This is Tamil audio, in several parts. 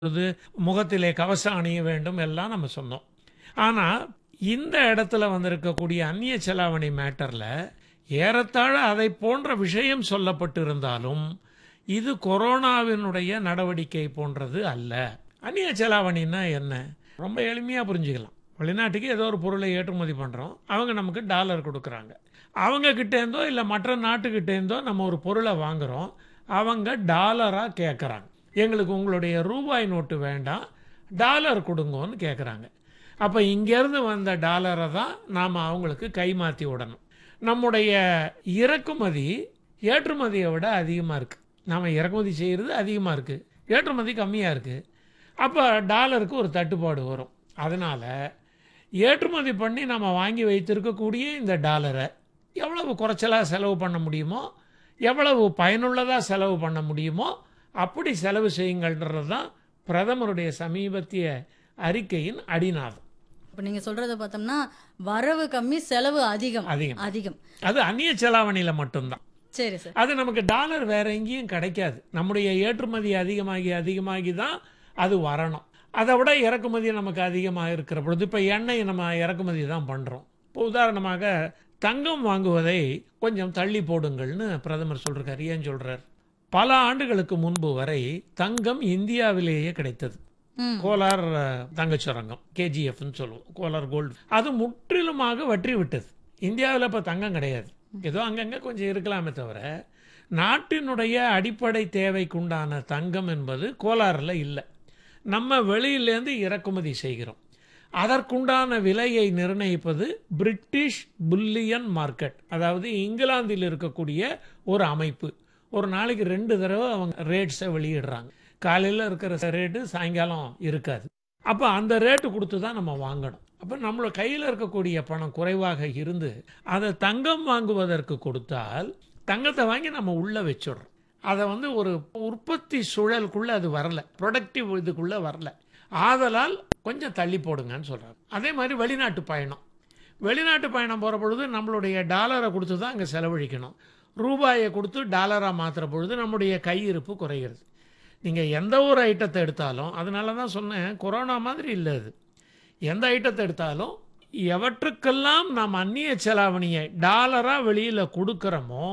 பொழுது முகத்திலே கவசம் அணிய வேண்டும் எல்லாம் நம்ம சொன்னோம் ஆனால் இந்த இடத்துல வந்திருக்கக்கூடிய அந்நிய செலாவணி மேட்டரில் ஏறத்தாழ அதை போன்ற விஷயம் சொல்லப்பட்டிருந்தாலும் இது கொரோனாவினுடைய நடவடிக்கை போன்றது அல்ல அந்நிய செலாவணின்னா என்ன ரொம்ப எளிமையாக புரிஞ்சுக்கலாம் வெளிநாட்டுக்கு ஏதோ ஒரு பொருளை ஏற்றுமதி பண்ணுறோம் அவங்க நமக்கு டாலர் கொடுக்குறாங்க அவங்க கிட்டேருந்தோ இல்லை மற்ற நாட்டுக்கிட்டேருந்தோ நம்ம ஒரு பொருளை வாங்குகிறோம் அவங்க டாலராக கேட்குறாங்க எங்களுக்கு உங்களுடைய ரூபாய் நோட்டு வேண்டாம் டாலர் கொடுங்கன்னு கேட்குறாங்க அப்போ இங்கேருந்து வந்த டாலரை தான் நாம் அவங்களுக்கு கைமாற்றி விடணும் நம்முடைய இறக்குமதி ஏற்றுமதியை விட அதிகமாக இருக்குது நாம் இறக்குமதி செய்கிறது அதிகமாக இருக்குது ஏற்றுமதி கம்மியாக இருக்குது அப்போ டாலருக்கு ஒரு தட்டுப்பாடு வரும் அதனால் ஏற்றுமதி பண்ணி நம்ம வாங்கி வைத்திருக்கக்கூடிய இந்த டாலரை எவ்வளவு குறைச்சலாக செலவு பண்ண முடியுமோ எவ்வளவு பயனுள்ளதாக செலவு பண்ண முடியுமோ அப்படி செலவு செய்யுங்கள்ன்றது தான் பிரதமருடைய சமீபத்திய அறிக்கையின் அடிநாதம் இப்போ நீங்க சொல்றத பார்த்தோம்னா வரவு கம்மி செலவு அதிகம் அதிகம் அதிகம் அது அந்நிய செலாவணியில் மட்டும்தான் சரி சார் அது நமக்கு டாலர் வேற எங்கேயும் கிடைக்காது நம்முடைய ஏற்றுமதி அதிகமாகி அதிகமாகி தான் அது வரணும் அதை விட இறக்குமதி நமக்கு அதிகமாக இருக்கிற பொழுது இப்போ எண்ணெய் நம்ம இறக்குமதி தான் பண்ணுறோம் இப்போ உதாரணமாக தங்கம் வாங்குவதை கொஞ்சம் தள்ளி போடுங்கள்னு பிரதமர் சொல்றாரு ஏன் சொல்றார் பல ஆண்டுகளுக்கு முன்பு வரை தங்கம் இந்தியாவிலேயே கிடைத்தது ம் கோலார் அஹ், தங்கச் சுரங்கம் கேஜிஎஃப்னு சொல்லுவோம் கோலார் கோல்டு அது முற்றிலுமாக வற்றி விட்டது இந்தியாவில் இப்போ தங்கம் கிடையாது ஏதோ அங்கங்கே கொஞ்சம் இருக்கலாமே தவிர நாட்டினுடைய அடிப்படை தேவைக்குண்டான தங்கம் என்பது கோலாரில் இல்லை நம்ம வெளியிலேருந்து இறக்குமதி செய்கிறோம் அதற்குண்டான விலையை நிர்ணயிப்பது பிரிட்டிஷ் புல்லியன் மார்க்கெட் அதாவது இங்கிலாந்தில் இருக்கக்கூடிய ஒரு அமைப்பு ஒரு நாளைக்கு ரெண்டு தடவை அவங்க ரேட்ஸை வெளியிடுறாங்க காலையில் இருக்கிற ரேட்டு சாயங்காலம் இருக்காது அப்போ அந்த ரேட்டு கொடுத்து தான் நம்ம வாங்கணும் அப்போ நம்மளோட கையில் இருக்கக்கூடிய பணம் குறைவாக இருந்து அதை தங்கம் வாங்குவதற்கு கொடுத்தால் தங்கத்தை வாங்கி நம்ம உள்ளே வச்சிடுறோம் அதை வந்து ஒரு உற்பத்தி சூழலுக்குள்ளே அது வரல ப்ரொடக்டிவ் இதுக்குள்ளே வரல ஆதலால் கொஞ்சம் தள்ளி போடுங்கன்னு சொல்கிறாங்க அதே மாதிரி வெளிநாட்டு பயணம் வெளிநாட்டு பயணம் போகிற பொழுது நம்மளுடைய டாலரை கொடுத்து தான் அங்கே செலவழிக்கணும் ரூபாயை கொடுத்து டாலராக மாற்றுற பொழுது நம்முடைய கையிருப்பு குறைகிறது நீங்கள் எந்த ஒரு ஐட்டத்தை எடுத்தாலும் அதனால தான் சொன்னேன் கொரோனா மாதிரி இல்லை அது எந்த ஐட்டத்தை எடுத்தாலும் எவற்றுக்கெல்லாம் நாம் அந்நிய செலாவணியை டாலராக வெளியில் கொடுக்குறோமோ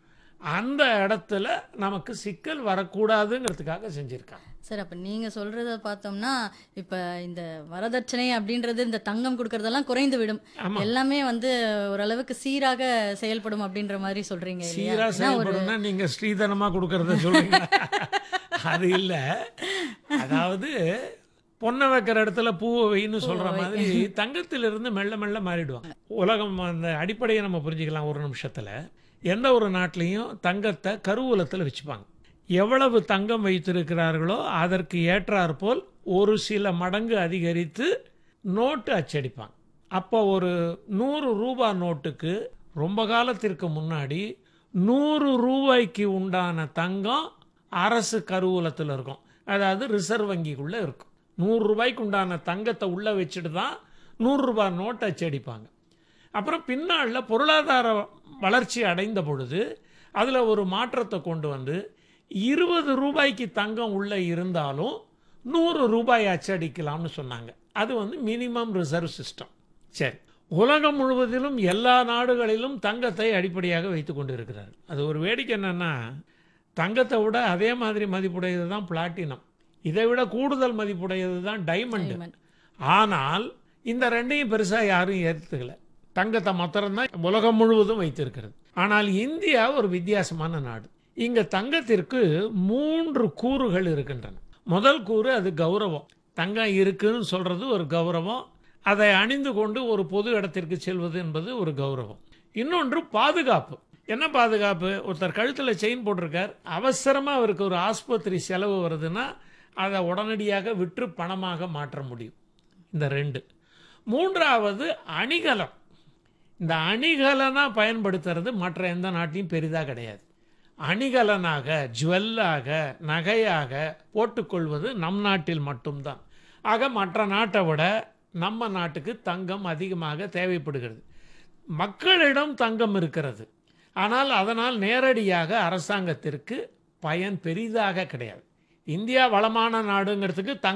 அந்த இடத்துல நமக்கு சிக்கல் வரக்கூடாதுங்கிறதுக்காக செஞ்சுருக்காங்க சார் அப்ப நீங்க சொல்றத பார்த்தோம்னா இப்ப இந்த வரதட்சணை அப்படின்றது இந்த தங்கம் கொடுக்கறதெல்லாம் குறைந்து விடும் ஆமா. எல்லாமே வந்து ஓரளவுக்கு சீராக செயல்படும் அப்படின்ற மாதிரி சொல்றீங்க இல்லையா சீரா ஏன்னா ஒரு செயல்படும்னா நீங்க ஸ்ரீதனமா கொடுக்கறத சொல்றீங்க அது இல்ல அதாவது பொண்ணை வைக்கிற இடத்துல பூவை வைன்னு சொல்ற மாதிரி தங்கத்திலிருந்து மெல்ல மெல்ல மாறிடுவாங்க உலகம் அந்த அடிப்படையை நம்ம புரிஞ்சுக்கலாம் ஒரு நிமிஷத்துல எந்த ஒரு நாட்டிலையும் தங்கத்தை கருவூலத்தில் வச்சுப்பாங்க எவ்வளவு தங்கம் வைத்திருக்கிறார்களோ அதற்கு ஏற்றாற்போல் ஒரு சில மடங்கு அதிகரித்து நோட்டு அச்சடிப்பாங்க அப்போ ஒரு நூறு ரூபா நோட்டுக்கு ரொம்ப காலத்திற்கு முன்னாடி நூறு ரூபாய்க்கு உண்டான தங்கம் அரசு கருவூலத்தில் இருக்கும் அதாவது ரிசர்வ் வங்கிக்குள்ளே இருக்கும் நூறு ரூபாய்க்கு உண்டான தங்கத்தை உள்ளே வச்சுட்டு தான் நூறு ரூபாய் நோட்டை அச்சடிப்பாங்க அப்புறம் பின்னாளில் பொருளாதார வளர்ச்சி அடைந்த பொழுது அதில் ஒரு மாற்றத்தை கொண்டு வந்து இருபது ரூபாய்க்கு தங்கம் உள்ளே இருந்தாலும் நூறு ரூபாய் அச்சடிக்கலாம்னு சொன்னாங்க அது வந்து மினிமம் ரிசர்வ் சிஸ்டம் சரி உலகம் முழுவதிலும் எல்லா நாடுகளிலும் தங்கத்தை அடிப்படையாக வைத்து கொண்டு இருக்கிறார் அது ஒரு வேடிக்கை என்னன்னா தங்கத்தை விட அதே மாதிரி மதிப்புடையது தான் பிளாட்டினம் இதை விட கூடுதல் மதிப்புடையது தான் டைமண்ட் Diamond. ஆனால் இந்த ரெண்டையும் பெருசாக யாரும் ஏற்றுக்கல தங்கத்தை மாத்திரம்தான் உலகம் முழுவதும் வைத்திருக்கிறது ஆனால் இந்தியா ஒரு வித்தியாசமான நாடு இங்க தங்கத்திற்கு மூன்று கூறுகள் இருக்கின்றன முதல் கூறு அது கௌரவம் தங்கம் இருக்குன்னு சொல்றது ஒரு கௌரவம் அதை அணிந்து கொண்டு ஒரு பொது இடத்திற்கு செல்வது என்பது ஒரு கௌரவம் இன்னொன்று பாதுகாப்பு என்ன பாதுகாப்பு ஒருத்தர் கழுத்தில் செயின் போட்டிருக்கார் அவசரமாக அவருக்கு ஒரு ஆஸ்பத்திரி செலவு வருதுன்னா அதை உடனடியாக விற்று பணமாக மாற்ற முடியும் இந்த ரெண்டு மூன்றாவது அணிகலம் இந்த அணிகலனா பயன்படுத்துறது மற்ற எந்த நாட்டிலும் பெரிதாக கிடையாது அணிகலனாக ஜுவல்லாக நகையாக போட்டுக்கொள்வது நம் நாட்டில் மட்டும்தான் ஆக மற்ற நாட்டை விட நம்ம நாட்டுக்கு தங்கம் அதிகமாக தேவைப்படுகிறது மக்களிடம் தங்கம் இருக்கிறது ஆனால் அதனால் நேரடியாக அரசாங்கத்திற்கு பயன் பெரிதாக கிடையாது இந்தியா வளமான நாடுங்கிறதுக்கு தங்க